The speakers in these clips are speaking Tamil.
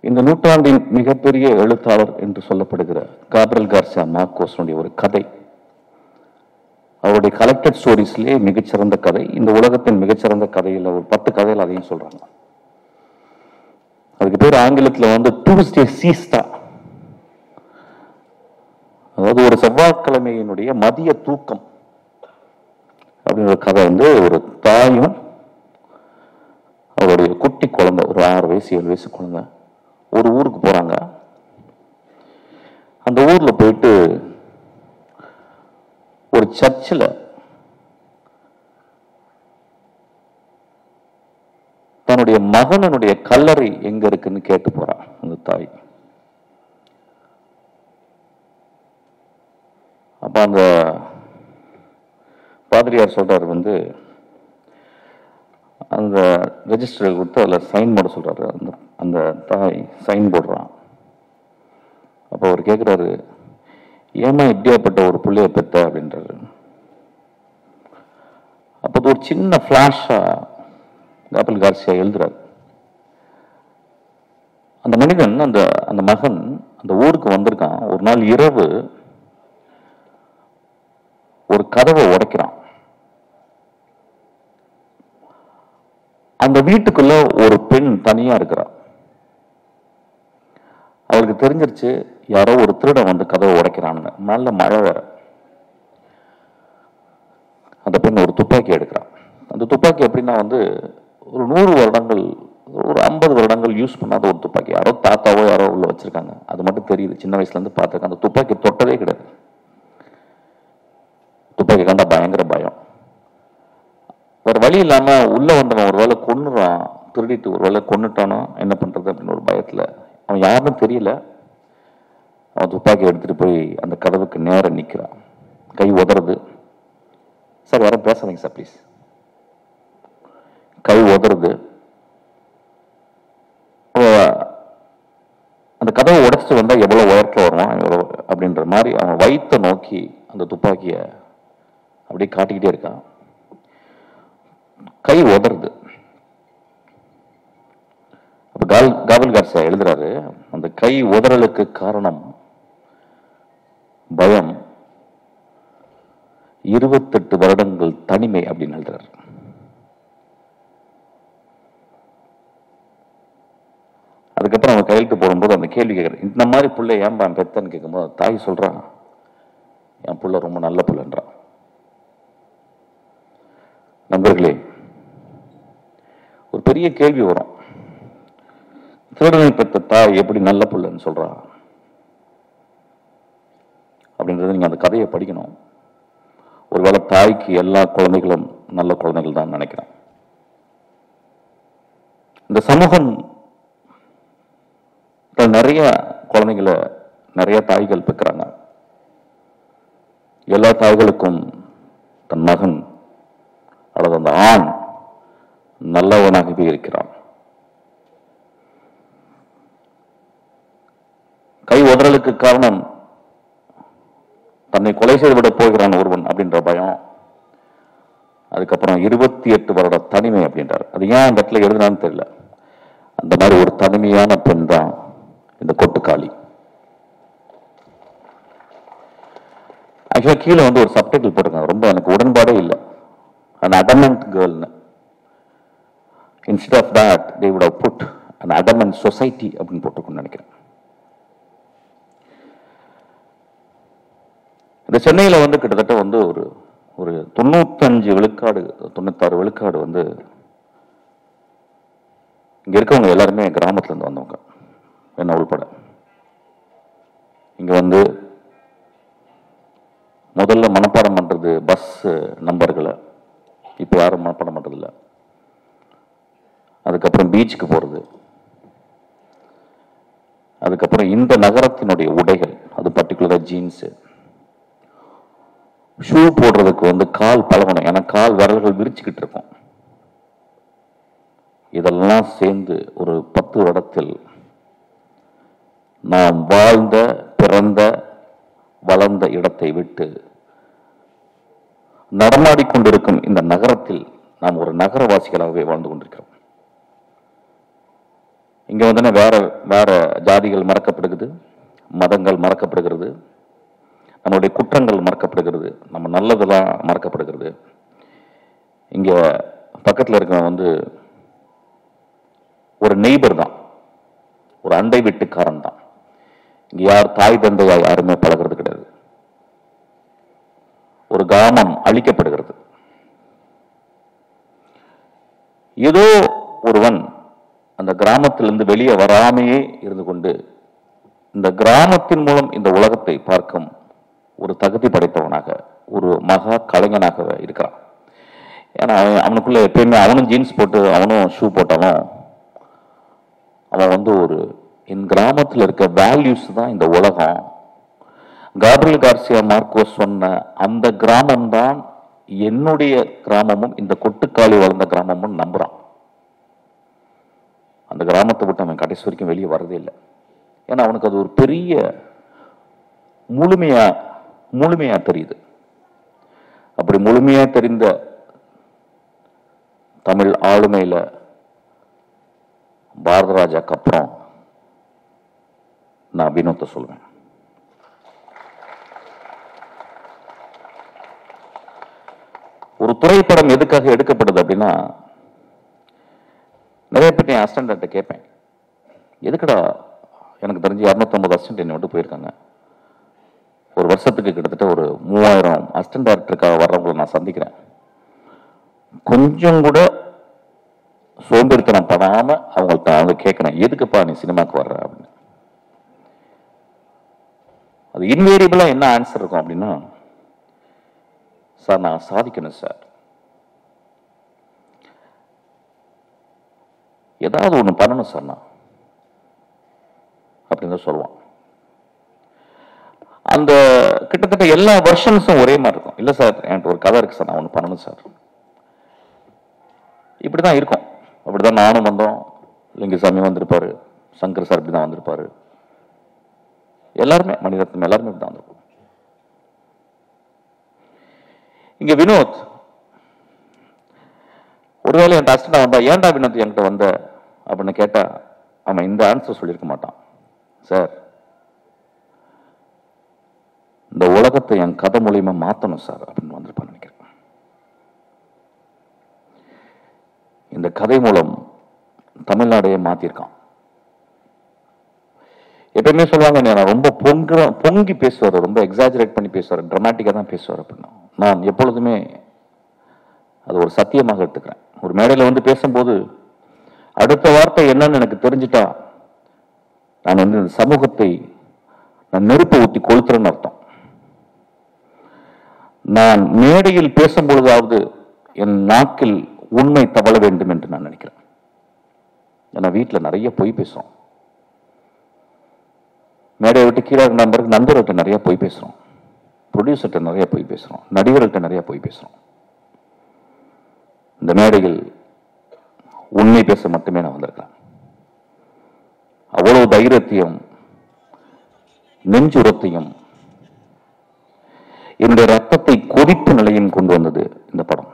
இந்த நூற்றாண்டின் மிகப்பெரிய எழுத்தாளர் என்று சொல்லப்படுகிற காப்ரல் கார்சியா மார்க்கோஸனுடைய ஒரு கதை அவருடைய கலெக்டட் ஸ்டோரிஸ்லேயே மிகச்சிறந்த கதை இந்த உலகத்தின் மிகச்சிறந்த கதையில் ஒரு பத்து கதையில் அதையும் சொல்றாங்க அதுக்கு பேர் ஆங்கிலத்தில் வந்து டூஸ்டே சீஸ்டா அதாவது ஒரு செவ்வாய்க்கிழமையினுடைய மதிய தூக்கம் அப்படிங்கிற கதை வந்து ஒரு தாயும் அவருடைய குட்டி குழந்தை ஒரு ஆறு வயசு ஏழு வயசு குழந்தை ஒரு ஊருக்கு போறாங்க அந்த ஊர்ல போயிட்டு ஒரு சர்ச்சில் தன்னுடைய மகனனுடைய கல்லறை எங்க இருக்குன்னு கேட்டு போறான் அந்த தாய் அப்ப அந்த பாதிரியார் சொல்றாரு வந்து அந்த ரெஜிஸ்டர் கொடுத்து அதில் சைன் போட சொல்றாரு அந்த அந்த தாய் சைன் போடுறான் அப்போ அவர் கேட்குறாரு ஏமா இப்படியாப்பட்ட ஒரு பிள்ளைய பெத்த அப்படின்றாரு அப்போ அது ஒரு சின்ன ஃப்ளாஷா ஆப்பிள் கார்சியா எழுதுறாரு அந்த மனிதன் அந்த அந்த மகன் அந்த ஊருக்கு வந்திருக்கான் ஒரு நாள் இரவு ஒரு கதவை உடைக்கிறான் அந்த வீட்டுக்குள்ள ஒரு பெண் தனியா இருக்கிறா அவளுக்கு தெரிஞ்சிருச்சு யாரோ ஒரு திருடன் வந்து கதவை உடைக்கிறான்னு நல்ல மழை வேற அந்த பெண் ஒரு துப்பாக்கி எடுக்கிறான் அந்த துப்பாக்கி எப்படின்னா வந்து ஒரு நூறு வருடங்கள் ஒரு ஐம்பது வருடங்கள் யூஸ் பண்ணாத ஒரு துப்பாக்கி யாரோ தாத்தாவோ யாரோ உள்ள வச்சிருக்காங்க அது மட்டும் தெரியுது சின்ன வயசுல இருந்து பார்த்துருக்கேன் அந்த துப்பாக்கி தொட்டதே கிடையாது துப்பாக்கி கண்டா பயங்கர பயம் வேற வழி இல்லாம உள்ள வந்தவன் ஒரு வேளை கொன்னுறான் திருடிட்டு ஒரு வேளை கொன்னுட்டானோ என்ன பண்றது அப்படின்னு ஒரு பயத்துல அவன் யாருன்னு தெரியல அவன் துப்பாக்கி எடுத்துட்டு போய் அந்த கதவுக்கு நேர நிக்கிறான் கை உதறது சார் யாரும் பேசாதீங்க சார் ப்ளீஸ் கை உதறது அவன் அந்த கதவை உடைச்சிட்டு வந்தா எவ்வளவு உயரத்துல வருவான் எவ்வளவு அப்படின்ற மாதிரி அவன் வயித்தை நோக்கி அந்த துப்பாக்கிய அப்படியே காட்டிக்கிட்டே இருக்கான் கை உதறது அப்ப கால் காவல் கார்சியா எழுதுறாரு அந்த கை உதறலுக்கு காரணம் பயம் இருபத்தெட்டு வருடங்கள் தனிமை அப்படின்னு எழுதுறாரு அதுக்கப்புறம் அவன் கையெழுத்து போடும்போது அந்த கேள்வி கேட்குறேன் இந்த மாதிரி புள்ள ஏன்பா பெத்தன்னு கேட்கும்போது தாய் சொல்றான் என் புள்ள ரொம்ப நல்ல புள்ளன்றான் நண்பர்களே ஒரு பெரிய கேள்வி வரும் திருடனை பெற்ற தாய் எப்படி நல்ல புள்ளன்னு சொல்றா அப்படின்றது நீங்க அந்த கதையை படிக்கணும் ஒருவேளை தாய்க்கு எல்லா குழந்தைகளும் நல்ல குழந்தைகள் தான் நினைக்கிறேன் இந்த சமூகம் நிறைய குழந்தைகளை நிறைய தாய்கள் பெற்கிறாங்க எல்லா தாய்களுக்கும் தன் மகன் அல்லது அந்த ஆண் நல்லவனாகவே இருக்கிறான் கை உதறலுக்கு காரணம் தன்னை கொலை செய்துவிட போகிறான் ஒருவன் அப்படின்ற பயம் அதுக்கப்புறம் இருபத்தி எட்டு வருட தனிமை அப்படின்றார் அது ஏன் அந்த இடத்துல எழுதுனான்னு தெரியல அந்த மாதிரி ஒரு தனிமையான பெண் தான் இந்த கொட்டுக்காளி ஆக்சுவலாக கீழே வந்து ஒரு சப்டைட்டில் போட்டிருக்காங்க ரொம்ப எனக்கு உடன்பாடே இல்லை an adamant கேர்ள்னு instead of that they would have put an adamant society அப்படின்னு போட்டிருக்குன்னு நினைக்கிறேன் இந்த சென்னையில் வந்து கிட்டத்தட்ட வந்து ஒரு ஒரு தொண்ணூத்தஞ்சு விழுக்காடு தொண்ணூத்தாறு விழுக்காடு வந்து இங்க இருக்கவங்க எல்லாருமே கிராமத்துல இருந்து வந்தவங்க என்ன உள்பட இங்க வந்து முதல்ல மனப்பாடம் பண்றது பஸ் நம்பர்களை இப்போ யாரும் மனப்பாடம் பண்றதில்ல அதுக்கப்புறம் பீச்சுக்கு போறது அதுக்கப்புறம் இந்த நகரத்தினுடைய உடைகள் அது பர்டிகுலரா ஜீன்ஸு ஷூ போடுறதுக்கு வந்து கால் பழகணும் ஏன்னா கால் விரல்கள் விரிச்சுக்கிட்டு இருக்கும் இதெல்லாம் சேர்ந்து ஒரு பத்து வருடத்தில் நாம் வாழ்ந்த பிறந்த வளர்ந்த இடத்தை விட்டு நடமாடிக்கொண்டிருக்கும் இந்த நகரத்தில் நாம் ஒரு நகரவாசிகளாகவே வாழ்ந்து கொண்டிருக்கிறோம் இங்க வந்தோடனே வேற வேற ஜாதிகள் மறக்கப்படுகிறது மதங்கள் மறக்கப்படுகிறது நம்மளுடைய குற்றங்கள் மறக்கப்படுகிறது நம்ம நல்லதெல்லாம் மறக்கப்படுகிறது இங்க பக்கத்துல இருக்கவன் வந்து ஒரு நெய்பர் தான் ஒரு அண்டை வீட்டுக்காரன் தான் இங்க யார் தாய் தந்தையா யாருமே பழகிறது கிடையாது ஒரு கிராமம் அழிக்கப்படுகிறது ஏதோ ஒருவன் அந்த கிராமத்திலிருந்து வெளியே வராமையே இருந்து கொண்டு இந்த கிராமத்தின் மூலம் இந்த உலகத்தை பார்க்கும் ஒரு தகுதி படைத்தவனாக ஒரு மகா கலைஞனாக இருக்கிறான் ஏன்னா அவன் அவனுக்குள்ள எப்பயுமே அவனும் ஜீன்ஸ் போட்டு அவனும் ஷூ போட்டாலும் அவன் வந்து ஒரு என் கிராமத்தில் இருக்க வேல்யூஸ் தான் இந்த உலகம் காப்ரியல் கார்சியா மார்க்கோஸ் சொன்ன அந்த கிராமம் தான் என்னுடைய கிராமமும் இந்த கொட்டுக்காளி வளர்ந்த கிராமமும் நம்புறான் அந்த கிராமத்தை விட்டு அவன் கடைசி வரைக்கும் வெளியே வரதே இல்லை ஏன்னா அவனுக்கு அது ஒரு பெரிய முழுமையா முழுமையா தெரியுது அப்படி முழுமையா தெரிந்த தமிழ் ஆளுமையில பாரத ராஜாக்கு அப்புறம் நான் வினோத்தை சொல்லுவேன் ஒரு திரைப்படம் எதுக்காக எடுக்கப்படுது அப்படின்னா நிறைய பேர் என் அசிஸ்டண்ட்ட கேட்பேன் எதுக்குடா எனக்கு தெரிஞ்சு இரநூத்தம்பது அசிஸ்டன்ட் என்னை விட்டு போயிருக்காங்க ஒரு வருஷத்துக்கு கிட்டத்தட்ட ஒரு மூவாயிரம் அசிஸ்டன்ட் டேரக்டருக்காக வர்றவங்களை நான் சந்திக்கிறேன் கொஞ்சம் கூட சோம்பேறித்தனம் படாம அவங்கள்ட்ட அவங்க கேட்கறேன் எதுக்குப்பா நீ சினிமாக்கு வர்ற அப்படின்னு அது இன்வேரியபிளா என்ன ஆன்சர் இருக்கும் அப்படின்னா சார் நான் சாதிக்கணும் சார் ஏதாவது ஒண்ணு பண்ணணும் சார் நான் அப்படின்னு தான் சொல்லுவான் அந்த கிட்டத்தட்ட எல்லா வெர்ஷன்ஸும் ஒரே மாதிரி இருக்கும் இல்ல சார் என்கிட்ட ஒரு கதை இருக்கு சார் நான் ஒன்று பண்ணணும் சார் இப்படிதான் இருக்கும் அப்படிதான் நானும் வந்தோம் லிங்கசாமி வந்திருப்பாரு சங்கர் சார் இப்படிதான் வந்திருப்பாரு எல்லாருமே மணிரத்னம் எல்லாருமே இப்படிதான் வந்திருப்போம் இங்க வினோத் ஒருவேளை என் அசிஸ்டன்ட் வந்தா ஏன்டா வினோத் என்கிட்ட வந்த அப்படின்னு கேட்டா அவன் இந்த ஆன்சர் சொல்லியிருக்க மாட்டான் சார் இந்த உலகத்தை என் கதை மூலியமா மாத்தணும் சார் அப்படின்னு வந்திருப்பான்னு நினைக்கிறேன் இந்த கதை மூலம் தமிழ்நாடையே மாத்திருக்கான் எப்பயுமே சொல்லுவாங்க நான் ரொம்ப பொங்க பொங்கி பேசுவார் ரொம்ப எக்ஸாஜரேட் பண்ணி பேசுவார் ட்ராமாட்டிக்காக தான் பேசுவார் அப்படின்னா நான் எப்பொழுதுமே அது ஒரு சத்தியமாக எடுத்துக்கிறேன் ஒரு மேடையில் வந்து பேசும்போது அடுத்த வார்த்தை என்னன்னு எனக்கு தெரிஞ்சிட்டா நான் வந்து இந்த சமூகத்தை நான் நெருப்பை ஊற்றி கொளுத்துறேன்னு அர்த்தம் நான் மேடையில் பேசும்பொழுதாவது என் நாக்கில் உண்மை தவள வேண்டும் என்று நான் நினைக்கிறேன் ஏன்னா வீட்டில் நிறைய பொய் பேசுறோம் மேடையை விட்டு கீழே இருந்த நம்பருக்கு நண்பர்கள்ட்ட நிறைய பொய் பேசுறோம் ப்ரொடியூசர்கிட்ட நிறைய பொய் பேசுறோம் நடிகர்கள்ட்ட நிறைய பொய் பேசுறோம் இந்த மேடையில் உண்மை பேச மட்டுமே நான் வந்திருக்கேன் அவ்வளவு தைரியத்தையும் நெஞ்சுரத்தையும் என்னுடைய ரத்தத்தை கொதித்த நிலையும் கொண்டு வந்தது இந்த படம்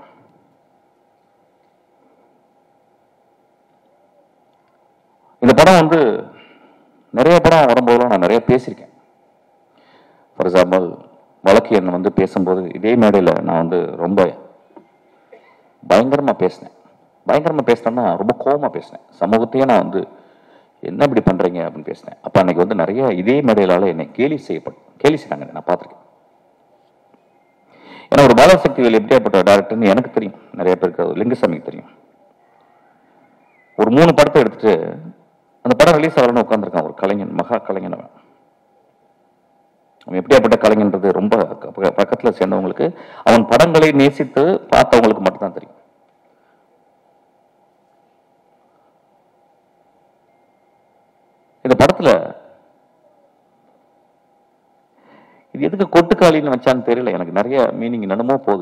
இந்த படம் வந்து நிறைய படம் வரும்போதெல்லாம் நான் நிறைய பேசியிருக்கேன் ஃபார் எக்ஸாம்பிள் வழக்கு எண்ணை வந்து பேசும்போது இதே மேடையில் நான் வந்து ரொம்ப பயங்கரமா பேசினேன் பயங்கரமா பேசினேன்னா ரொம்ப கோவமா பேசினேன் சமூகத்தையே நான் வந்து என்ன இப்படி பண்றீங்க அப்படின்னு பேசினேன் அப்ப அன்னைக்கு வந்து நிறைய இதே மேடையிலால என்னை கேலி செய்யப்படும் கேலி செய்றாங்க நான் பார்த்திருக்கேன் ஏன்னா ஒரு பாலசக்திகள் எப்படியாப்பட்ட டேரக்டர்னு எனக்கு தெரியும் நிறைய பேருக்கு அது லிங்குசாமிக்கு தெரியும் ஒரு மூணு படத்தை எடுத்துட்டு அந்த படம் ரிலீஸ் ஆகலன்னு உட்காந்துருக்கான் ஒரு கலைஞன் மகா கலைஞன் அவன் அவன் எப்படியாப்பட்ட கலைஞன்றது ரொம்ப பக்க- பக்கத்துல சேர்ந்தவங்களுக்கு அவன் படங்களை நேசித்து பார்த்தவங்களுக்கு மட்டும்தான் தெரியும் இந்த படத்துல இது எதுக்கு கொட்டுக்காளின்னு வச்சான்னு தெரியல எனக்கு நிறைய மீனிங் என்னமோ போகுது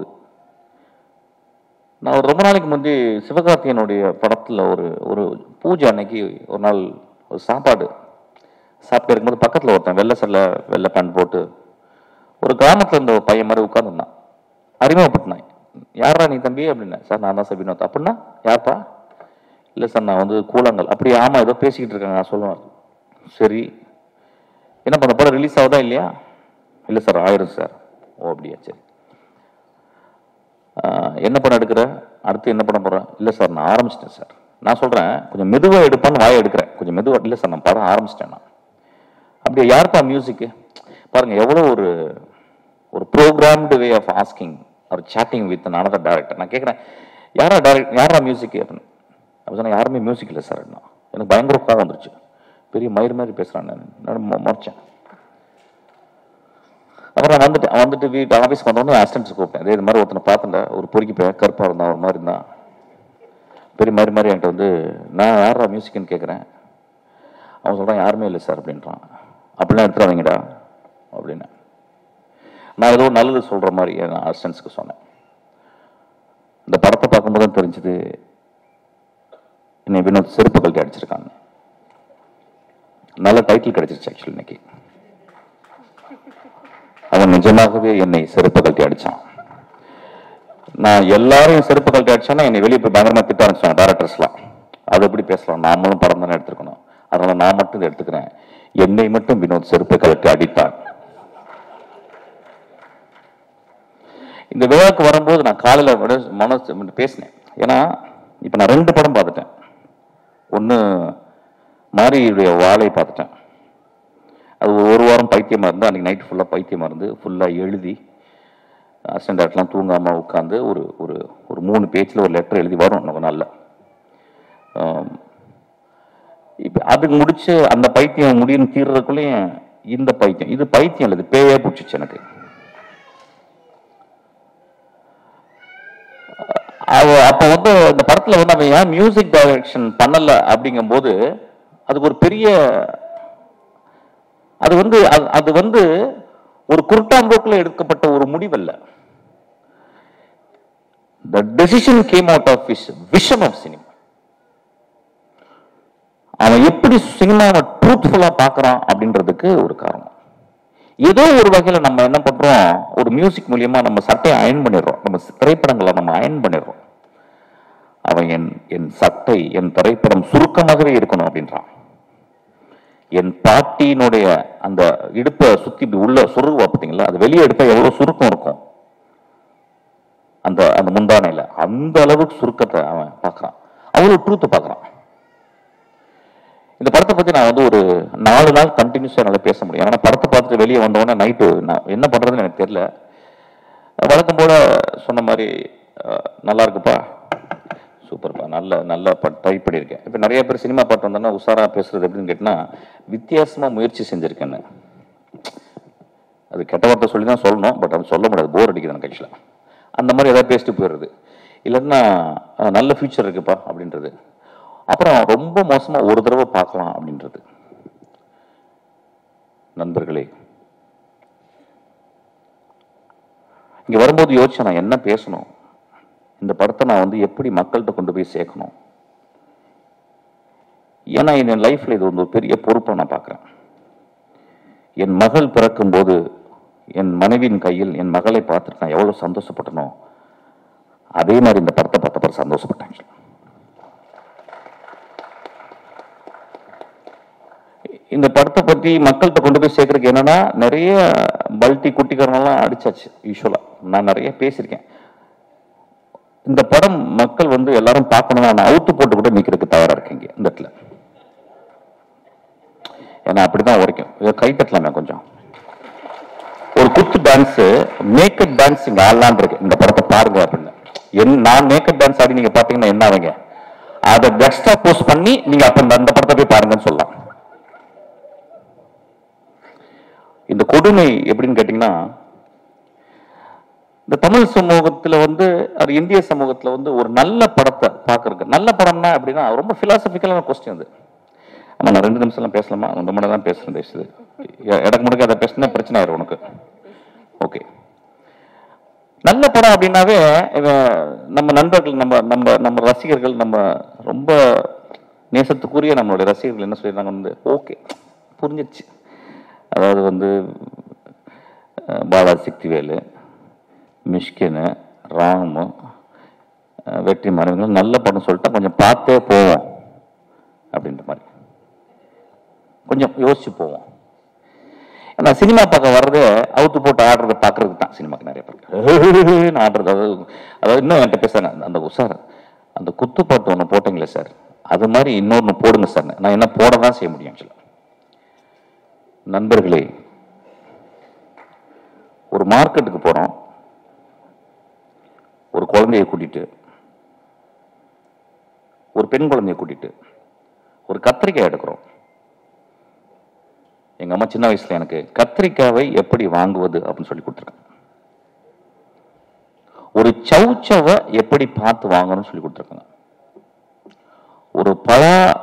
நான் ஒரு ரொம்ப நாளைக்கு முந்தி சிவகார்த்தியனுடைய படத்துல ஒரு ஒரு பூஜை அன்னைக்கு ஒரு நாள் ஒரு சாப்பாடு சாப்பிட்டு இருக்கும்போது பக்கத்துல ஒருத்தன் வெள்ளை சல்ல வெள்ளை பேண்ட் போட்டு ஒரு கிராமத்துல இருந்த ஒரு பையன் மாதிரி உட்காந்துருந்தான் அறிமுகப்பட்டினான் யாரா நீ தம்பி அப்படின்னா சார் நான் தான் சார் வினோத் அப்படின்னா யார்ப்பா இல்லை சார் நான் வந்து கூழாங்கல் அப்படி ஆமாம் ஏதோ பேசிக்கிட்டு இருக்காங்க நான் சொல்லுவேன் சரி என்ன பண்ண படம் ரிலீஸ் ஆகுதா இல்லையா இல்லை சார் ஆயிரும் சார் ஓ அப்படியா சரி ஆஹ், என்ன படம் எடுக்கிற அடுத்து என்ன பண்ண போகிறேன் இல்லை சார் நான் ஆரம்பிச்சிட்டேன் சார் நான் சொல்கிறேன் கொஞ்சம் மெதுவாக எடுப்பான்னு வாயை எடுக்கிறேன் கொஞ்சம் மெதுவாக இல்லை சார் நான் படம் ஆரம்பிச்சிட்டேன் நான் அப்படியே யாருப்பா மியூசிக்கு பாருங்க எவ்வளோ ஒரு ஒரு ப்ரோக்ராம்டு வே ஆஃப் ஆஸ்கிங் ஒரு சேட்டிங் வித் another டேரக்டர் நான் கேட்குறேன் யாரா டேரக்ட் யாரா மியூசிக் அப்படின்னு அப்போ சொன்னா யாருமே மியூசிக் இல்லை சார் நான் எனக்கு பயங்கர கோவம் வந்துருச்சு பெரிய மயிர் மாதிரி பேசுகிறேன் நான் நான் முறைச்சேன் அப்புறம் நான் வந்துட்டு வந்துட்டு வீட்டு ஆஃபீஸ்க்கு வந்தோடனே அசிஸ்டன்ஸ் கூப்பிட்டேன் இதே இது மாதிரி ஒருத்தனை பார்த்தேன்டா ஒரு பொறுக்கி போய் கருப்பாக இருந்தான் ஒரு மாதிரி இருந்தான் பெரிய மாதிரி மாதிரி என்கிட்ட வந்து நான் யாரா மியூசிக்னு கேட்குறேன் அவன் சொல்கிறான் யாருமே இல்லை சார் அப்படின்றான் அப்படிலாம் எடுத்துறாதீங்கடா அப்படின்னு நான் ஏதோ நல்லது சொல்கிற மாதிரி என் அசிஸ்டன்ஸ்க்கு சொன்னேன் இந்த படத்தை பார்க்கும்போது தான் தெரிஞ்சது என்னை வினோத் செருப்பு கழட்டி அடிச்சிருக்காங்க நல்ல டைட்டில் கிடைச்சிருச்சு ஆக்சுவலி இன்னைக்கு அவன் நிஜமாகவே என்னை செருப்பு கழட்டி அடிச்சான் நான் எல்லாரையும் செருப்பு கழட்டி அடிச்சானா என்னை வெளியே போய் பயங்கரமா திட்ட ஆரம்பிச்சாங்க டேரக்டர்ஸ்லாம் அது எப்படி பேசலாம் நாமளும் படம் தானே எடுத்துக்கணும் அதனால நான் மட்டும் இதை எடுத்துக்கிறேன் என்னை மட்டும் வினோத் செருப்பை கழட்டி அடித்தான் இந்த விழாவுக்கு வரும்போது நான் காலையில் விட மனசு பேசினேன் ஏன்னா இப்போ நான் ரெண்டு படம் பார்த்துட்டேன் ஒன்று மாரியுடைய வாளை பார்த்துட்டேன் அது ஒரு ஒரு வாரம் பைத்தியமாக இருந்து அன்றைக்கி நைட் ஃபுல்லாக பைத்தியமாக இருந்து ஃபுல்லாக எழுதி அசிஸ்டன்ட் டேரக்டர்லாம் தூங்காமல் உட்காந்து ஒரு ஒரு ஒரு மூணு பேஜில் ஒரு லெட்டர் எழுதி வரும் நமக்கு நல்ல இப்போ அதுக்கு முடிச்சு அந்த பைத்தியம் முடியும் தீர்றதுக்குள்ளேயும் இந்த பைத்தியம் இது பைத்தியம் இல்லை இது பேயே பிடிச்சிச்சு எனக்கு அவ அப்ப வந்து இந்த படத்துல வந்து அவன் ஏன் மியூசிக் டைரக்ஷன் பண்ணல அப்படிங்கும்போது அதுக்கு ஒரு பெரிய அது வந்து அது- அது வந்து ஒரு குருட்டாம்போக்கில் எடுக்கப்பட்ட ஒரு முடிவல்ல the decision came out of his vision of cinema அவன் எப்படி சினிமாவை ட்ரூத்ஃபுல்லா பார்க்கறான் அப்படின்றதுக்கு ஒரு காரணம் ஏதோ ஒரு வகையில நம்ம என்ன பண்றோம் ஒரு மியூசிக் மூலியமா நம்ம சட்டையை அயன் பண்ணிடுறோம் நம்ம திரைப்படங்களை நம்ம அயன் பண்ணிடுறோம் அவன் என் என் சட்டை என் திரைப்படம் சுருக்கமாகவே இருக்கணும் அப்படின்றான் என் பாட்டியினுடைய அந்த இடுப்பை சுத்தி இப்படி உள்ள சொருகுவா பார்த்தீங்களா அது வெளியே எடுத்தா எவ்வளவு சுருக்கம் இருக்கும் அந்த அந்த முந்தானையில அந்த அளவுக்கு சுருக்கத்தை அவன் பார்க்கறான் அவ்வளவு ட்ரூத்தை பார்க்கறான் இந்த படத்தை பத்தி நான் வந்து ஒரு நாலு நாள் கண்டினியூஸா என்னால பேச முடியும் ஆனா படத்தை பார்த்துட்டு வெளியே வந்தோடனே நைட்டு நான் என்ன பண்றதுன்னு எனக்கு தெரியல வழக்கம் போல சொன்ன மாதிரி அஹ், நல்லா இருக்குப்பா சூப்பர்ப்பா நல்ல நல்லா ட்ரை பண்ணியிருக்கேன் இப்போ நிறைய பேர் சினிமா பாட்டு வந்தோன்னா உஷாரா பேசுறது எப்படின்னு கேட்டினா வித்தியாசமா முயற்சி செஞ்சிருக்கேன்னு அது கெட்ட வார்த்தை சொல்லி தான் சொல்லணும் பட் அது சொல்ல முடியாது போர் அடிக்குது எனக்கு ஆக்சுவலாக அந்த மாதிரி ஏதாவது பேசிட்டு போயிடுறது இல்லைன்னா அஹ், நல்ல ஃபியூச்சர் இருக்குப்பா அப்படின்றது அப்புறம் ரொம்ப மோசமா ஒரு தடவை பார்க்கலாம் அப்படின்றது நண்பர்களே இங்க வரும்போது யோசிச்சேன் நான் என்ன பேசணும் இந்த படத்தை நான் வந்து எப்படி மக்கள்கிட்ட கொண்டு போய் சேர்க்கணும் ஏன்னா என் லைஃப்ல இது வந்து ஒரு பெரிய பொறுப்பை நான் பார்க்குறேன் என் மகள் பிறக்கும்போது என் மனைவியின் கையில் என் மகளை பார்த்துட்டு நான் எவ்வளவு சந்தோஷப்பட்டனோ அதே மாதிரி இந்த படத்தை பார்த்தப்ப சந்தோஷப்பட்டேன் இந்த படத்தை பத்தி மக்கள்கிட்ட கொண்டு போய் சேர்க்கறதுக்கு என்னன்னா நிறைய பல்ட்டி குட்டிக்காரனெல்லாம் அடிச்சாச்சு யூஸ்வலா நான் நிறைய பேசியிருக்கேன் இந்த படம் மக்கள் வந்து எல்லாரும் பார்க்கணும்னா நான் அவுத்து போட்டு கூட நிக்கிறதுக்கு தயாரா இருக்கீங்க இந்த இடத்துல ஏன்னா அப்படிதான் உரைக்கும் இதை கை தட்டலாமே கொஞ்சம் ஒரு குத்து டான்ஸ் மேக்கப் டான்ஸ் இங்க ஆடலான் இருக்கு இந்த படத்தை பாருங்க அப்படின்னு என் நான் மேக்கப் டான்ஸ் ஆடி நீங்க பாத்தீங்கன்னா என்ன ஆவீங்க அதை எக்ஸ்ட்ரா போஸ்ட் பண்ணி நீங்க அப்ப இந்த- அந்த படத்தை போய் பாருங்கன்னு சொல்லலாம் இந்த கொடுமை எப்படின்னு கேட்டீங்கன்னா இந்த தமிழ் சமூகத்துல வந்து அது இந்திய சமூகத்துல வந்து ஒரு நல்ல படத்தை பார்க்கறதுக்கு நல்ல படம்னா அப்படின்னா ரொம்ப பிலாசபிக்கலான கொஸ்டின் அது ஆமா நான் ரெண்டு நிமிஷம்லாம் பேசலாமா ரெண்டு மணி தான் பேசுறேன் பேசுது எனக்கு முடுக்க அதை பேசினா பிரச்சனை ஆயிரும் உனக்கு ஓகே நல்ல படம் அப்படின்னாவே இவன் நம்ம நண்பர்கள் நம்ம நம்ம நம்ம ரசிகர்கள் நம்ம ரொம்ப நேசத்துக்குரிய நம்மளுடைய ரசிகர்கள் என்ன சொல்லிடுறாங்க வந்து ஓகே புரிஞ்சிருச்சு அதாவது வந்து அஹ், பாலாஜி சக்திவேலு மிஷ்கினு ராமு அஹ், வெற்றி மறைவுகள் நல்ல படம் சொல்லிட்டா கொஞ்சம் பார்த்தே போவோம் அப்படின்ற மாதிரி கொஞ்சம் யோசிச்சு போவோம் ஏன்னா சினிமா பார்க்க வர்றதே அவுத்து போட்டு ஆடுறத பார்க்கறதுக்கு தான் சினிமாக்கு நிறைய பேர் ஆடுறது அதாவது அதாவது இன்னும் என்கிட்ட பேசுறாங்க அந்த சார் அந்த குத்துப்பாட்டு ஒன்று போட்டீங்களே சார் அது மாதிரி இன்னொன்று போடுங்க சார் நான் என்ன போட தான் செய்ய முடியும் ஆக்சுவலாக நண்பர்களே ஒரு மார்க்கெட்டுக்கு போகிறோம் ஒரு குழந்தைய கூட்டிட்டு ஒரு பெண் குழந்தைய கூட்டிட்டு ஒரு கத்திரிக்காய் எடுக்கிறோம் எங்க அம்மா சின்ன வயசுல எனக்கு கத்திரிக்காவை எப்படி வாங்குவது அப்படின்னு சொல்லி கொடுத்துருக்காங்க ஒரு சவுச்சவை எப்படி பார்த்து வாங்கணும்னு சொல்லி கொடுத்துருக்காங்க ஒரு பழ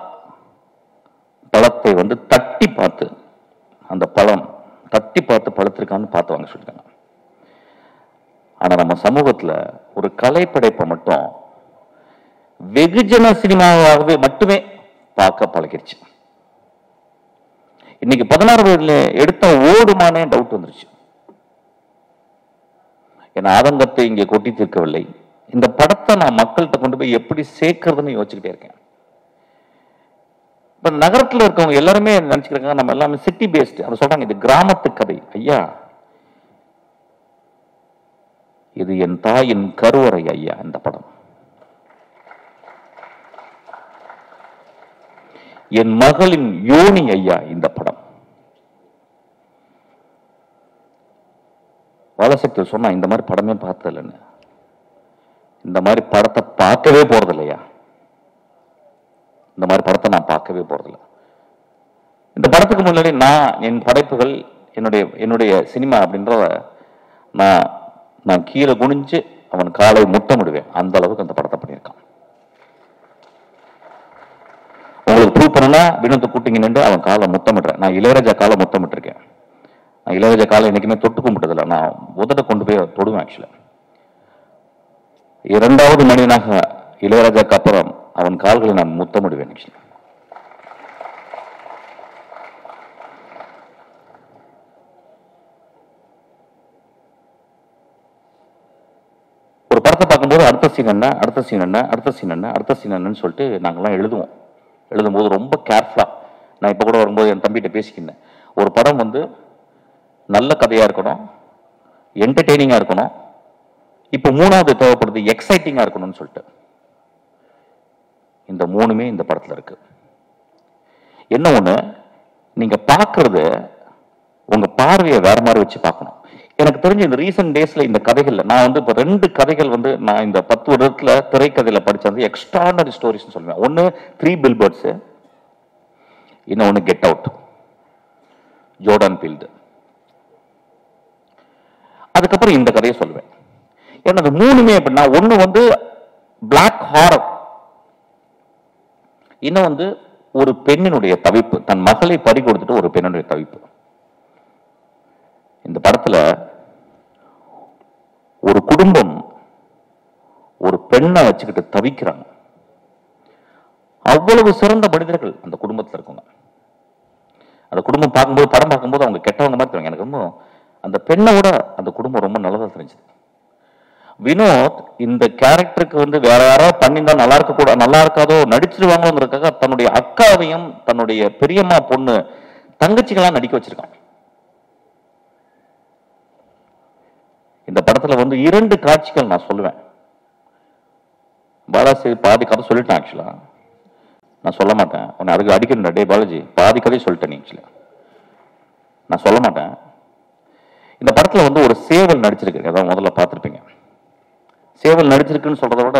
பழத்தை வந்து தட்டி பார்த்து அந்த பழம் தட்டி பார்த்து பழுத்திருக்கான்னு பார்த்து வாங்க சொல்லிருக்காங்க ஆனா நம்ம சமூகத்துல ஒரு கலைப்படைப்பை மட்டும் வெகுஜன சினிமாவாகவே மட்டுமே பார்க்க பழகிருச்சு இன்னைக்கு பதினாறு வயதுல எடுத்த ஓடுமானே டவுட் வந்துருச்சு என் ஆதங்கத்தை இங்கே கொட்டி தீர்க்கவில்லை இந்த படத்தை நான் மக்கள்கிட்ட கொண்டு போய் எப்படி சேர்க்கறதுன்னு யோசிச்சுக்கிட்டே இருக்கேன் இப்ப நகரத்துல இருக்கவங்க எல்லாருமே நினைச்சுக்கிறாங்க நம்ம எல்லாமே சிட்டி பேஸ்ட் அதை சொல்றாங்க இது கிராமத்து கதை ஐயா இது என் தாயின் கருவறை ஐயா இந்த படம் என் மகளின் யோனி ஐயா இந்த படம் வளசக்தி சொன்னா இந்த மாதிரி படமே பார்த்தது இல்லைன்னு இந்த மாதிரி படத்தை பார்க்கவே போறது இல்லையா இந்த மாதிரி படத்தை நான் பார்க்கவே போறதில்ல இந்த படத்துக்கு முன்னாடி நான் என் படைப்புகள் என்னுடைய என்னுடைய சினிமா அப்படின்றத நான் நான் கீழே குனிஞ்சு அவன் காலை முத்தமிடுவேன் அந்த அளவுக்கு அந்த படத்தை பண்ணியிருக்கான் உங்களுக்கு ப்ரூவ் பண்ணனா வினோத்தை கூட்டிங்க நின்று அவன் காலை முத்தமிடுறேன் நான் இளையராஜா காலை முத்தமிட்டிருக்கேன் நான் இளையராஜா காலை என்னைக்குமே தொட்டு கும்பிட்டதில்ல நான் உதட்ட கொண்டு போய் தொடுவேன் ஆக்சுவலா இரண்டாவது மனிதனாக இளையராஜாக்கு அப்புறம் அவன் கால்களை நான் முத்தமிடுவேன் ஆக்சுவலா ஒரு படத்தை பார்க்கும்போது அடுத்த சீன் என்ன அடுத்த சீன் என்ன அடுத்த சீன் என்ன அடுத்த சீன் என்னன்னு சொல்லிட்டு நாங்கெல்லாம் எழுதுவோம் எழுதும்போது ரொம்ப கேர்ஃபுல்லா நான் இப்போ கூட வரும்போது என் தம்பிகிட்ட பேசிக்கினேன் ஒரு படம் வந்து நல்ல கதையா இருக்கணும் என்டர்டெய்னிங்கா இருக்கணும் இப்போ மூணாவது தேவைப்படுது எக்ஸைட்டிங்கா இருக்கணும்னு சொல்லிட்டு இந்த மூணுமே இந்த படத்துல இருக்கு என்ன ஒண்ணு நீங்க பார்க்கிறது உங்க பார்வையை வேற மாதிரி வச்சு பார்க்கணும் எனக்கு தெரிஞ்ச இந்த ரீசெண்ட் டேஸ்ல இந்த கதைகள்ல நான் வந்து இப்ப ரெண்டு கதைகள் வந்து நான் இந்த பத்து வருடத்துல திரைக்கதையில படிச்சது எக்ஸ்ட்ரானரி ஸ்டோரிஸ் சொல்லுவேன் ஒன்னு த்ரீ பில்பர்ட்ஸ் இன்னொன்னு கெட் அவுட் ஜோர்டன் ஃபீல்டு அதுக்கப்புறம் இந்த கதையை சொல்லுவேன் ஏன்னா அது மூணுமே எப்படின்னா ஒண்ணு வந்து பிளாக் ஹாரர் இன்னும் வந்து ஒரு பெண்ணினுடைய தவிப்பு தன் மகளை பறி கொடுத்துட்டு ஒரு பெண்ணுடைய தவிப்பு இந்த படத்துல ஒரு குடும்பம் ஒரு பெண்ணை வச்சுக்கிட்டு தவிக்கிறாங்க அவ்வளவு சிறந்த மனிதர்கள் அந்த குடும்பத்துல இருக்கவங்க அந்த குடும்பம் பார்க்கும்போது படம் பார்க்கும்போது அவங்க கெட்டவங்க மாதிரி தெரியும் எனக்கு ரொம்ப அந்த பெண்ணை விட அந்த குடும்பம் ரொம்ப நல்லதா தெரிஞ்சது வினோத் இந்த கேரக்டருக்கு வந்து வேற யாராவது பண்ணியிருந்தா நல்லா இருக்க கூட நல்லா இருக்காதோ நடிச்சிருவாங்களோங்கிறதுக்காக தன்னுடைய அக்காவையும் தன்னுடைய பெரியம்மா பொண்ணு தங்கச்சிகளாம் நடிக்க வச்சிருக்கான் இந்த படத்துல வந்து இரண்டு காட்சிகள் நான் சொல்லுவேன் பாலாஜி பாதி கதை சொல்லிட்டேன் ஆக்சுவலா நான் சொல்ல மாட்டேன் உன்னை அதுக்கு அடிக்கணும் டே பாலாஜி பாதி கதை சொல்லிட்டேன் நீ ஆக்சுவலா நான் சொல்ல மாட்டேன் இந்த படத்துல வந்து ஒரு சேவல் நடிச்சிருக்கு அதான் முதல்ல பார்த்துருப்பீங்க சேவல் நடிச்சிருக்குன்னு சொல்றதை விட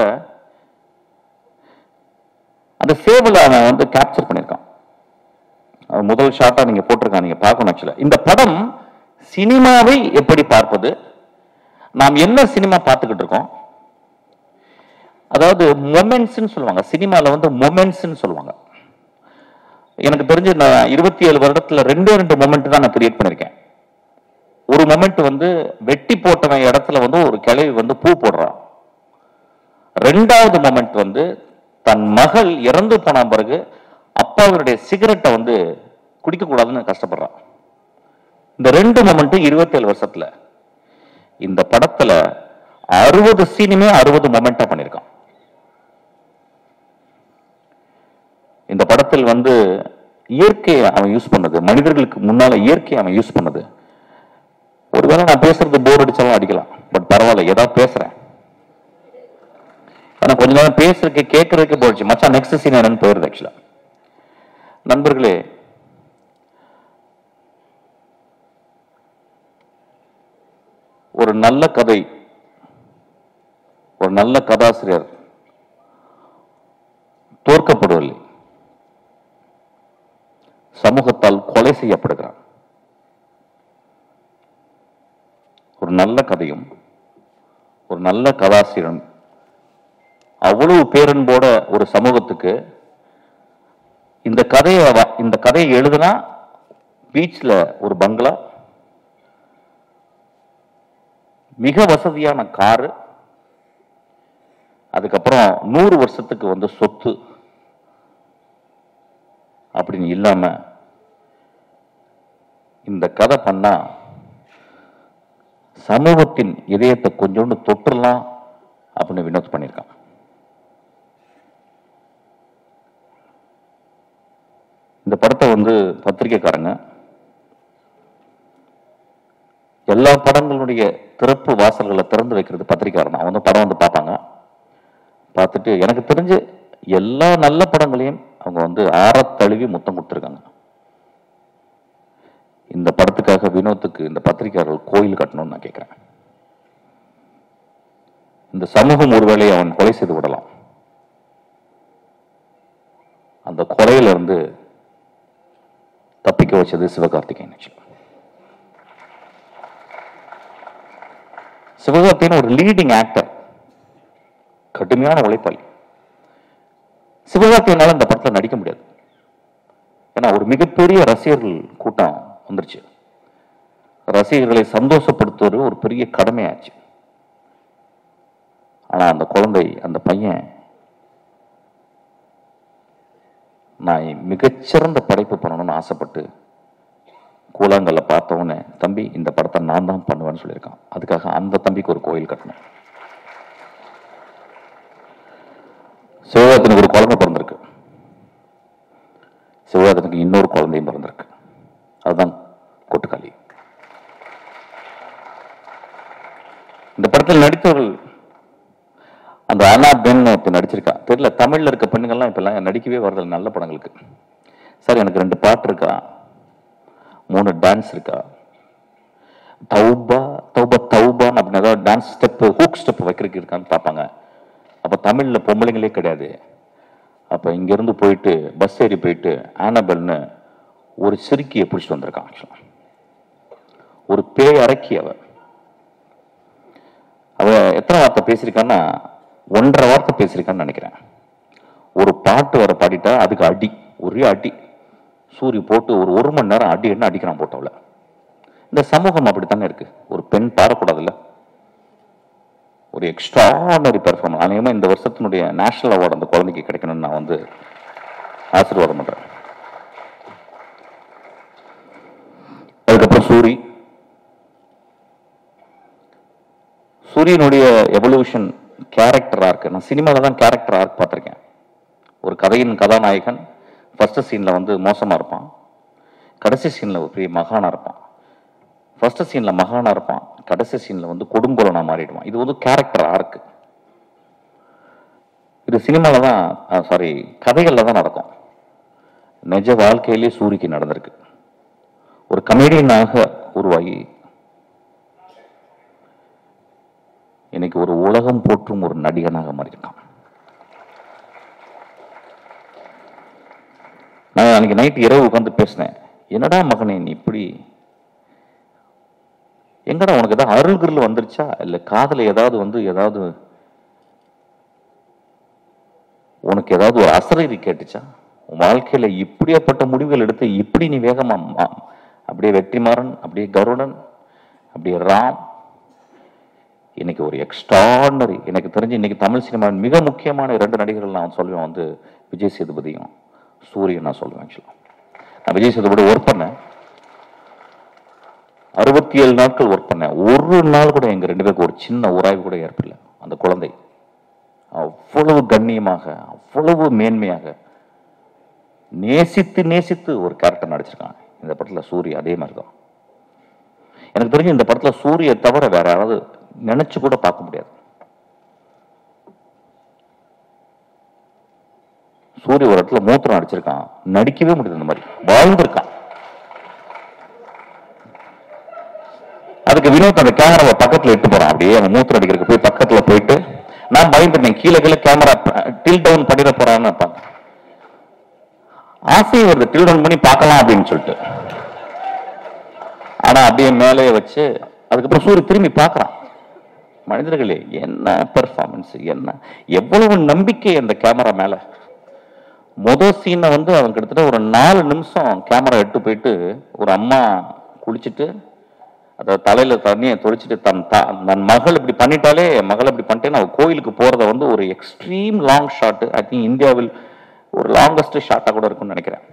அந்த சேவலை அவன் வந்து கேப்சர் பண்ணியிருக்கான் அது முதல் ஷாட்டா நீங்க போட்டிருக்கான் நீங்க பார்க்கணும் ஆக்சுவலா இந்த படம் சினிமாவை எப்படி பார்ப்பது நாம் என்ன சினிமா பார்த்துக்கிட்டு இருக்கோம் அதாவது மொமெண்ட்ஸ்னு சொல்லுவாங்க சினிமால வந்து மொமெண்ட்ஸ்னு சொல்லுவாங்க எனக்கு தெரிஞ்சு நான் இருபத்தி ஏழு வருடத்துல ரெண்டே ரெண்டு மொமெண்ட் தான் நான் கிரியேட் பண்ணியிருக்கேன் ஒரு மொமெண்ட் வந்து வெட்டி போட்டவன் இடத்துல வந்து ஒரு கிளவி வந்து பூ போடுறான் ரெண்டாவது மொமெண்ட் வந்து தன் மகள் இறந்து போன பிறகு அப்பாவுடைய சிகரெட்டை வந்து குடிக்க கூடாதுன்னு கஷ்டப்படுறான் இந்த ரெண்டு மொமெண்ட்டும் இருபத்தேழு வருஷத்துல இந்த படத்துல அறுபது சீனுமே அறுபது மொமெண்டா பண்ணியிருக்கான் இந்த படத்தில் வந்து இயற்கையை அவன் யூஸ் பண்ணது மனிதர்களுக்கு முன்னால இயற்கையை அவன் யூஸ் பண்ணது ஒருவேளை நான் பேசுறது போர் அடிச்சாலும் அடிக்கலாம் பட் பரவாயில்ல ஏதாவது பேசுறேன் ஆனா கொஞ்ச நேரம் பேசுறதுக்கு கேட்கறதுக்கு போயிடுச்சு மச்சான் நெக்ஸ்ட் சீன் என்னன்னு போயிருது ஆக்சுவலா நண்பர்களே ஒரு நல்ல கதை ஒரு நல்ல கதாசிரியர் தோற்கப்படுவதில்லை சமூகத்தால் கொலை செய்யப்படுகிறான் ஒரு நல்ல கதையும் ஒரு நல்ல கதாசிரியன் அவ்வளவு பேரன்போட ஒரு சமூகத்துக்கு இந்த கதையை வ- இந்த கதையை எழுதுனா பீச்ல ஒரு பங்களா மிக வசதியான காரு அதுக்கப்புறம் நூறு வருஷத்துக்கு வந்து சொத்து அப்படின்னு இல்லாம இந்த கதை பண்ணா சமூகத்தின் இதயத்தை கொஞ்சோண்டு தொட்டுறலாம் அப்படின்னு வினோத் பண்ணியிருக்கான் இந்த படத்தை வந்து பத்திரிக்கைக்காரங்க எல்லா படங்களுடைய திறப்பு வாசல்களை திறந்து வைக்கிறது பத்திரிக்கையாளர் தான் வந்து படம் வந்து பார்ப்பாங்க பார்த்துட்டு எனக்கு தெரிஞ்சு எல்லா நல்ல படங்களையும் அவங்க வந்து ஆறத் தழுவி முத்தம் கொடுத்துருக்காங்க இந்த படத்துக்காக வினோத்துக்கு இந்த பத்திரிக்கையாளர்கள் கோயில் கட்டணும்னு நான் கேட்கிறேன் இந்த சமூகம் ஒருவேளை அவன் கொலை செய்து விடலாம் அந்த கொலையில இருந்து தப்பிக்க வச்சது சிவகார்த்திகேயன் actually. சிவகார்த்திகேயன் ஒரு லீடிங் ஆக்டர் கடுமையான உழைப்பாளி சிவகார்த்திகேயனால இந்த படத்துல நடிக்க முடியாது ஏன்னா ஒரு மிகப்பெரிய ரசிகர்கள் கூட்டம் வந்துருச்சு ரசிகர்களை சந்தோஷப்படுத்துவது ஒரு பெரிய கடமையாச்சு ஆனா அந்த குழந்தை அந்த பையன் நான் மிகச்சிறந்த படைப்பு பண்ணணும்னு ஆசைப்பட்டு கூழாங்கல்ல பார்த்தவொடனே தம்பி இந்த படத்தை நான் தான் பண்ணுவேன்னு சொல்லியிருக்கான் அதுக்காக அந்த தம்பிக்கு ஒரு கோயில் கட்டணும் சிவகார்த்தனுக்கு ஒரு குழந்தை பிறந்திருக்கு சிவகார்த்தனுக்கு இன்னொரு குழந்தையும் பிறந்திருக்கு அதுதான் கொட்டுக்காளி இந்த படத்தில் நடித்தவர்கள் அந்த அனா பென் ஒருத்தர் நடிச்சிருக்கா தெரியல தமிழ்ல இருக்க பெண்ணுங்கள்லாம் இப்பெல்லாம் நடிக்கவே வரதில்லை நல்ல படங்களுக்கு சார் எனக்கு ரெண்டு பாட்டு இருக்கா மூணு டான்ஸ் இருக்கா தௌபா தௌபா தௌபான்னு அப்படின்னு ஏதாவது டான்ஸ் ஸ்டெப் ஹூக் ஸ்டெப் வைக்கிறதுக்கு இருக்கான்னு பார்ப்பாங்க அப்போ தமிழ்ல பொம்பளைங்களே கிடையாது அப்போ இங்கேருந்து போயிட்டு பஸ் ஏறி போயிட்டு ஆனபெல்னு ஒரு சிறுக்கியை பிடிச்சிட்டு வந்திருக்கான் ஆக்சுவலாக ஒரு பேய் அரைக்கி அவ அவ எத்தனை வார்த்தை பேசியிருக்கான்னா ஒன்றரை வார்த்தை பேசியிருக்கான்னு நினைக்கிறேன் ஒரு பாட்டு வர பாடிட்டா அதுக்கு அடி ஒரே அடி சூரி போட்டு ஒரு ஒரு மணி நேரம் அடி என்ன அடிக்கிறான் போட்டவள இந்த சமூகம் அப்படித்தானே இருக்கு ஒரு பெண் பாடக்கூடாதுல்ல ஒரு எக்ஸ்ட்ரானரி பெர்ஃபார்மன்ஸ் அநேகமாக இந்த வருஷத்தினுடைய நேஷனல் அவார்டு அந்த குழந்தைக்கு கிடைக்கணும்னு நான் வந்து ஆசீர்வாதம் பண்றேன் அதுக்கப்புறம் சூரி சூரியனுடைய எவல்யூஷன் கேரக்டர் ஆர்க் நான் சினிமாவில் தான் கேரக்டர் ஆர்க் பார்த்துருக்கேன் ஒரு கதையின் கதாநாயகன் ஃபர்ஸ்ட் சீனில் வந்து மோசமாக இருப்பான் கடைசி சீனில் ஒரு பெரிய மகானா இருப்பான் ஃபர்ஸ்ட் சீனில் மகானா இருப்பான் கடைசி சீனில் வந்து கொடுங்கோலனா மாறிடுவான் இது வந்து கேரக்டர் ஆர்க் இது சினிமாவில் தான் சாரி கதைகளில் தான் நடக்கும் நிஜ வாழ்க்கையிலே சூரிக்கு நடந்திருக்கு ஒரு கமெடியனாக உருவாகி இன்னைக்கு ஒரு உலகம் போற்றும் ஒரு நடிகனாக மாறியிருக்கான் நான் அன்னைக்கு நைட் இரவு உட்காந்து பேசினேன் என்னடா மகனே நீ இப்படி எங்கடா உனக்கு ஏதாவது அருள் கிருள் வந்துருச்சா இல்ல காதுல ஏதாவது வந்து ஏதாவது உனக்கு ஏதாவது ஒரு அசரீரி கேட்டுச்சா உன் வாழ்க்கையில இப்படியாப்பட்ட முடிவுகள் எடுத்து இப்படி நீ வேகமா மா- அப்படியே வெற்றிமாறன் அப்படியே கருடன் அப்படியே ராம் இன்னைக்கு ஒரு எக்ஸ்ட்ராடனரி எனக்கு தெரிஞ்சு இன்னைக்கு தமிழ் சினிமாவின் மிக முக்கியமான இரண்டு நடிகர்கள் நான் சொல்லுவேன் வந்து விஜய் சேதுபதியும் சூரியன் நான் சொல்லுவேன் ஆக்சுவலாக நான் விஜய் சேதுபதி ஒர்க் பண்ணேன் அறுபத்தி ஏழு நாட்கள் ஒர்க் பண்ணேன் ஒரு நாள் கூட எங்க ரெண்டு பேருக்கு ஒரு சின்ன உராய்வு கூட ஏற்படல அந்த குழந்தை அவ்வளவு கண்ணியமாக அவ்வளவு மேன்மையாக நேசித்து நேசித்து ஒரு கேரக்டர் நடிச்சிருக்கான் இந்த படத்துல சூரிய அதே மாதிரி தான் எனக்கு தெரிஞ்சு இந்த படத்துல சூரிய தவிர வேற யாராவது நினைச்சு கூட பார்க்க முடியாது சூரிய ஒரு இடத்துல மூத்திரம் அடிச்சிருக்கான் நடிக்கவே முடியாது இந்த மாதிரி வாழ்ந்திருக்கான் அதுக்கு வினோத் அந்த கேமராவை பக்கத்துல இட்டு போறான் அப்படியே அவன் மூத்திரம் அடிக்கிறதுக்கு போய் பக்கத்துல போயிட்டு நான் பயந்துட்டேன் கீழே கீழே கேமரா டில் டவுன் பண்ணிட போறான்னு பார்த்தேன் ஆசை வருது டில் டவுன் பண்ணி பார்க்கலாம் அப்படின்னு சொல்லிட்டு ஆனா அப்படியே மேலே வச்சு அதுக்கப்புறம் சூரிய திரும்பி பார்க்கறான் மனிதர்களே என்ன பெர்ஃபார்மன்ஸ் என்ன எவ்வளவு நம்பிக்கை அந்த கேமரா மேல முதல் சீனை வந்து அவன் கிட்டத்தட்ட ஒரு நாலு நிமிஷம் கேமரா எடுத்து போயிட்டு ஒரு அம்மா குளிச்சுட்டு அதை தலையில தண்ணியை தொளிச்சிட்டு தன் தா- தன் மகள் இப்படி பண்ணிட்டாலே என் மகள் இப்படி பண்ணிட்டேன்னு அவ கோயிலுக்கு போறத வந்து ஒரு extreme long shot I think இந்தியாவில் ஒரு லாங்கஸ்ட் ஷாட்டா கூட இருக்கும்னு நினைக்கிறேன்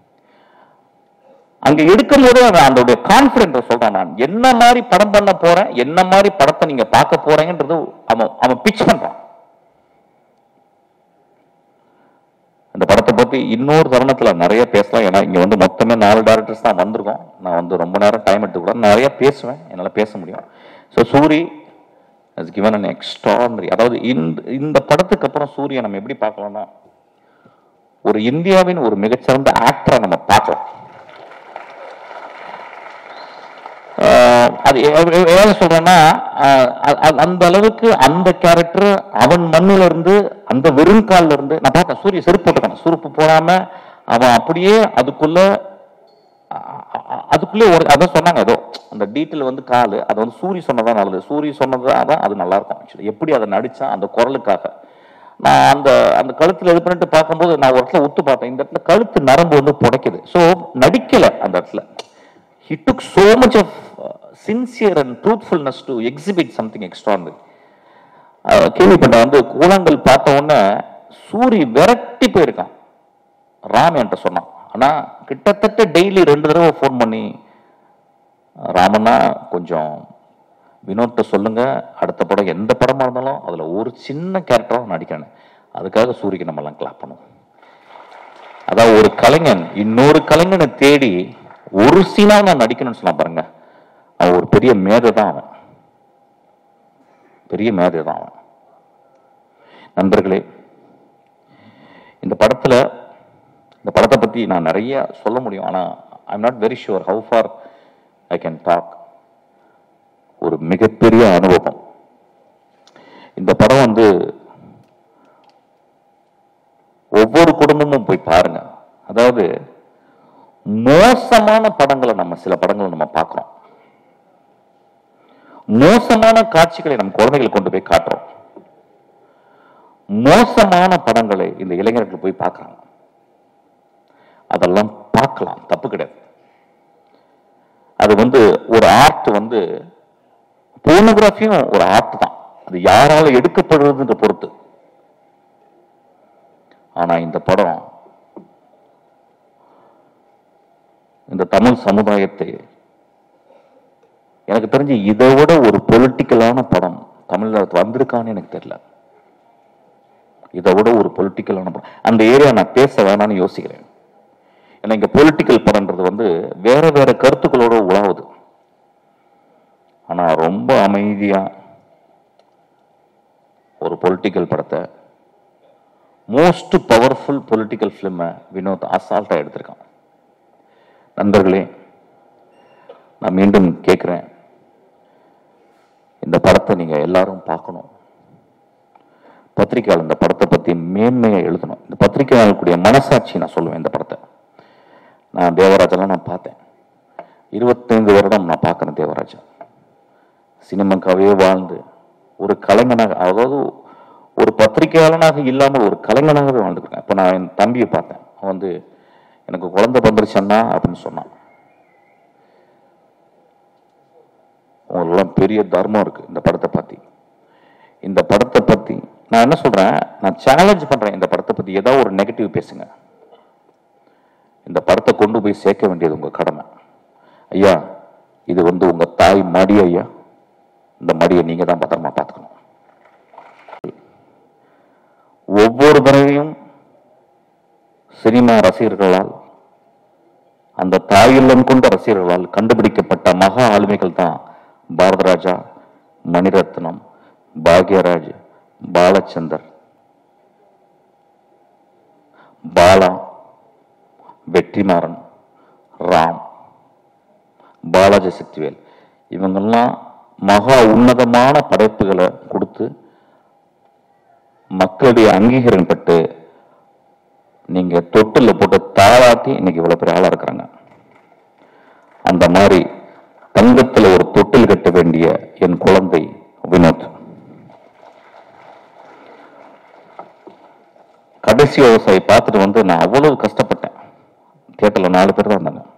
அங்க எடுக்கும் போது அவன் அதோடைய கான்பிடன்ஸ் சொல்றான் நான் என்ன மாதிரி படம் பண்ண போறேன் என்ன மாதிரி படத்தை நீங்க பார்க்க போறீங்கன்றது அவன் அவன் பிச் பண்றான் இந்த படத்தை பத்தி இன்னொரு தருணத்துல நிறைய பேசலாம் ஏன்னா இங்க வந்து மொத்தமே நாலு டேரக்டர்ஸ் தான் வந்திருக்கோம் நான் வந்து ரொம்ப நேரம் டைம் எடுத்துக்கூட நிறைய பேசுவேன் என்னால பேச முடியும் so Soori has given an extraordinary அதாவது இந்த இந்த படத்துக்கு அப்புறம் சூரிய நம்ம எப்படி பார்க்கலாம்னா ஒரு இந்தியாவின் ஒரு மிகச்சிறந்த ஆக்டரை நம்ம பார்க்கலாம் ஆஹ் அது எ- எ- ஏன் சொல்றேன்னா ஆஹ் அ- அ- அந்த அளவுக்கு அந்த கேரக்டர் அவன் மண்ணுல இருந்து அந்த வெறுங்கால்ல இருந்து நான் பார்த்தேன் சூரிய செருப்பு போட்டுக்கணும் செருப்பு போடாம அவன் அப்படியே அதுக்குள்ள அ- அ- அதுக்குள்ளே ஒரு அதான் சொன்னாங்க ஏதோ அந்த டீட்டெயில் வந்து காலு அது வந்து சூரி சொன்னதான் நல்லது சூரி சொன்னதான் தான் அது நல்லா இருக்கும் ஆக்சுவலி எப்படி அதை நடிச்சான் அந்த குரலுக்காக நான் அந்த அந்த கழுத்துல இது பண்ணிட்டு பார்க்கும்போது நான் ஒரு இடத்துல உத்து பார்த்தேன் இந்த இடத்துல கழுத்து நரம்பு வந்து புடைக்குது ஸோ நடிக்கல அந்த இடத்துல he took so much of uh, sincere and truthfulness to exhibit something extraordinary அஹ் கேள்விப்பட்டேன் வந்து கூழாங்கல் பார்த்த உடனே சூரி விரட்டி போயிருக்கான் ராம் என்கிட்ட சொன்னான் ஆனா கிட்டத்தட்ட டெய்லி ரெண்டு தடவை ஃபோன் பண்ணி ராமண்ணா கொஞ்சம் வினோட்ட சொல்லுங்க அடுத்த படம் எந்த படமா இருந்தாலும் அதுல ஒரு சின்ன கேரக்டராக நடிக்கணும் அதுக்காக சூரிக்கு நம்ம எல்லாம் கிளாப் பண்ணுவோம் அதாவது ஒரு கலைஞன் இன்னொரு கலைஞனை தேடி ஒரு சீனாவை நான் நடிக்கணும்னு சொன்னா பாருங்க அவன் ஒரு பெரிய மேதை தான் அவன் பெரிய மேதை தான் அவன் நண்பர்களே இந்த படத்துல இந்த படத்தை பத்தி நான் நிறைய சொல்ல முடியும் ஆனா I'm not very sure how far I can talk ஒரு மிகப்பெரிய அனுபவம் இந்த படம் வந்து ஒவ்வொரு குடும்பமும் போய் பாருங்க அதாவது மோசமான படங்களை நம்ம சில படங்களை நம்ம பார்க்கிறோம் மோசமான காட்சிகளை நம்ம குழந்தைகளுக்கு கொண்டு போய் காட்டுறோம் மோசமான படங்களை இந்த இளைஞர்கள் போய் பார்க்கறாங்க அதெல்லாம் பார்க்கலாம் தப்பு கிடையாது அது வந்து ஒரு ஆர்ட் வந்து போனோகிராஃபியும் ஒரு ஆர்ட் தான் அது யாரால எடுக்கப்படுறதுன்ற பொறுத்து ஆனா இந்த படம் இந்த தமிழ் சமுதாயத்தை எனக்கு தெரிஞ்சு இதை விட ஒரு பொலிட்டிக்கலான படம் தமிழ்நாட்டு வந்திருக்கான்னு எனக்கு தெரியல இதை விட ஒரு பொலிட்டிக்கலான படம் அந்த ஏரியா நான் பேச வேணாம்னு யோசிக்கிறேன் ஏன்னா இங்க பொலிட்டிக்கல் படம்ன்றது வந்து வேற வேற கருத்துக்களோட உலாவுது ஆனா ரொம்ப அமைதியா ஒரு பொலிட்டிக்கல் படத்தை மோஸ்ட் பவர்ஃபுல் பொலிட்டிக்கல் ஃபிலிமை வினோத் அசால்ட்டா எடுத்திருக்கான் நண்பர்களே நான் மீண்டும் கேட்குறேன் இந்த படத்தை நீங்க எல்லாரும் பார்க்கணும் பத்திரிக்கையாளர் இந்த படத்தை பத்தி மேன்மையை எழுதணும் இந்த பத்திரிக்கையாளர்களுடைய மனசாட்சி நான் சொல்லுவேன் இந்த படத்தை நான் தேவராஜெல்லாம் நான் பார்த்தேன் இருபத்தைந்து வருடம் நான் பார்க்குறேன் தேவராஜா சினிமாக்காவே வாழ்ந்து ஒரு கலைஞனாக அதாவது ஒரு பத்திரிகையாளனாக இல்லாமல் ஒரு கலைஞனாகவே வாழ்ந்துருக்கேன் இப்போ நான் என் தம்பியை பார்த்தேன் அவன் வந்து எனக்கு குழந்தை வந்துருச்சண்ணா அப்படின்னு சொன்னான் உங்களுக்கெல்லாம் பெரிய தர்மம் இருக்கு இந்த படத்தை பத்தி இந்த படத்தை பத்தி நான் என்ன சொல்றேன் நான் சேலஞ்ச் பண்றேன் இந்த படத்தை பத்தி ஏதாவது ஒரு நெகட்டிவ் பேசுங்க இந்த படத்தை கொண்டு போய் சேர்க்க வேண்டியது உங்க கடமை ஐயா இது வந்து உங்க தாய் மடி ஐயா இந்த மடியை நீங்க தான் பத்திரமா பார்த்துக்கணும் சினிமா ரசிகர்களால் அந்த தாயுள்ளம் கொண்ட ரசிகர்களால் கண்டுபிடிக்கப்பட்ட மகா ஆளுமைகள் தான் பாரதராஜா மணிரத்னம் பாக்யராஜ் பாலச்சந்தர் பாலா வெற்றிமாறன் ராம் பாலாஜி சக்திவேல் இவங்கெல்லாம் மகா உன்னதமான படைப்புகளை கொடுத்து மக்களுடைய அங்கீகாரம் பெற்று நீங்க தொட்டில போட்டு தாளாட்டி இன்னைக்கு இவ்வளவு பெரிய ஆளா இருக்கிறாங்க அந்த மாதிரி தங்கத்துல ஒரு தொட்டில் கட்ட வேண்டிய என் குழந்தை வினோத் கடைசி விவசாயி பார்த்துட்டு வந்து நான் அவ்வளவு கஷ்டப்பட்டேன் தியேட்டர்ல நாலு பேர் தான் இருந்தாங்க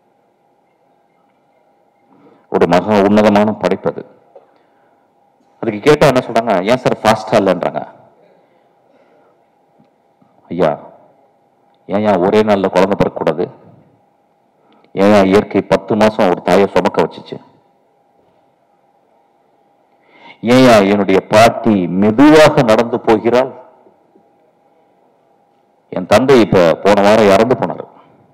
ஒரு மகா உன்னதமான படைப்பு அது அதுக்கு கேட்டா என்ன சொல்றாங்க ஏன் சார் ஃபாஸ்டா இல்லைன்றாங்க ஐயா ஏன் ஏன் ஒரே நாள்ல குழந்தை பிறக்கக்கூடாது ஏன் ஏன் இயற்கை பத்து மாசம் ஒரு தாயை சுமக்க வச்சுச்சு ஏன் ஏன் என்னுடைய பாட்டி மெதுவாக நடந்து போகிறாள் என் தந்தை இப்ப போன வாரம் இறந்து போனார்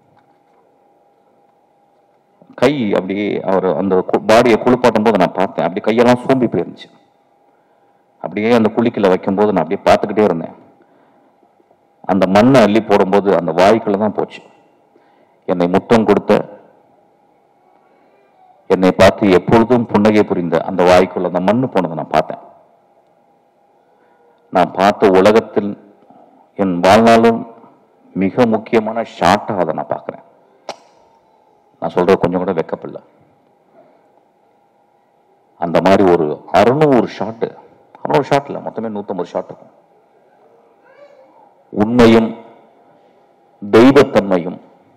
கை அப்படியே அவர் அந்த பாடியை குளிப்பாட்டும் போது நான் பார்த்தேன் அப்படி கையெல்லாம் சோம்பி போயிருந்துச்சு அப்படியே அந்த குளிக்கல வைக்கும்போது நான் அப்படியே பார்த்துக்கிட்டே இருந்தேன் அந்த மண்ணை அள்ளி போடும்போது அந்த வாய்க்குள்ள தான் போச்சு என்னை முத்தம் கொடுத்த என்னை பார்த்து எப்பொழுதும் புன்னகை புரிந்த அந்த வாய்க்குள்ள அந்த மண்ணு போனதை நான் பார்த்தேன் நான் பார்த்த உலகத்தில் என் வாழ்நாளும் மிக முக்கியமான ஷாட்டாக அதை நான் பார்க்குறேன் நான் சொல்றது கொஞ்சம் கூட வெக்கப்படல அந்த மாதிரி ஒரு அறுநூறு ஷாட்டு அறுநூறு ஷாட் இல்லை மொத்தமே நூற்றம்பது ஷாட் இருக்கும் உண்மையும் தெய்வத்தன்மையும்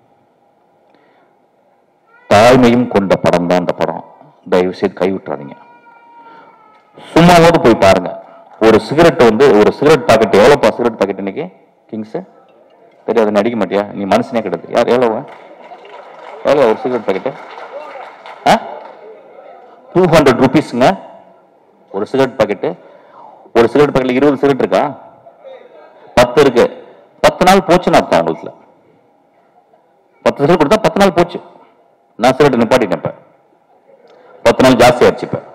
தாய்மையும் கொண்ட படம் தான் அந்த படம் தயவு செய்து கைவிட்டுறாதீங்க சும்மாவது போய் பாருங்க ஒரு சிகரெட் வந்து ஒரு சிகரெட் பாக்கெட் எவ்வளோப்பா சிகரெட் பாக்கெட் இன்னைக்கு கிங்ஸ் தெரியாது நடிக்க மாட்டியா நீ மனுஷனே கிடையாது யார் எவ்வளவு எவ்வளோ ஒரு சிகரெட் பாக்கெட்டு ஆ டூ ஹண்ட்ரட் ருபீஸுங்க ஒரு சிகரெட் பாக்கெட்டு ஒரு சிகரெட் பாக்கெட்ல இருபது சிகரெட் இருக்கா பத்து இருக்கு பத்து நாள் போச்சுன்னு அர்த்தம் உங்களுக்கு பத்து சிகரெட் கொடுத்தா பத்து நாள் போச்சு நான் சிகரெட் நிப்பாட்டிட்டேன் இப்ப பத்து நாள் ஜாஸ்தி ஆச்சு இப்ப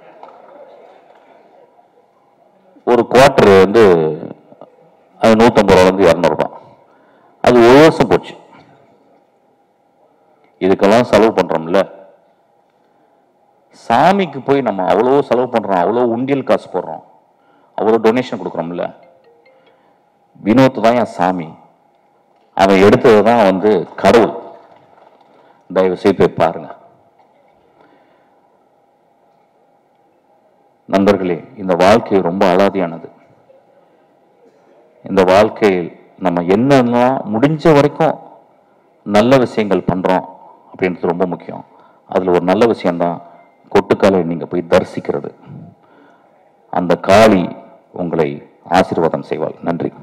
ஒரு குவார்டர் வந்து அது நூற்றம்பது ரூபாலேருந்து இரநூறுபா அது ஒரு வருஷம் போச்சு இதுக்கெல்லாம் செலவு பண்றோம்ல சாமிக்கு போய் நம்ம அவ்வளோ செலவு பண்றோம் அவ்வளோ உண்டியல் காசு போடுறோம் அவ்வளோ டொனேஷன் கொடுக்குறோம்ல வினோத் தான் என் சாமி அவன் எடுத்தது தான் வந்து கடவுள் தயவு செய்து போய் பாருங்க நண்பர்களே இந்த வாழ்க்கை ரொம்ப அலாதியானது இந்த வாழ்க்கையில் நம்ம என்னெல்லாம் முடிஞ்ச வரைக்கும் நல்ல விஷயங்கள் பண்றோம் அப்படின்றது ரொம்ப முக்கியம் அதுல ஒரு நல்ல விஷயம்தான் கொட்டுக்காலை நீங்க போய் தரிசிக்கிறது அந்த காளி உங்களை ஆசீர்வாதம் செய்வாள் நன்றி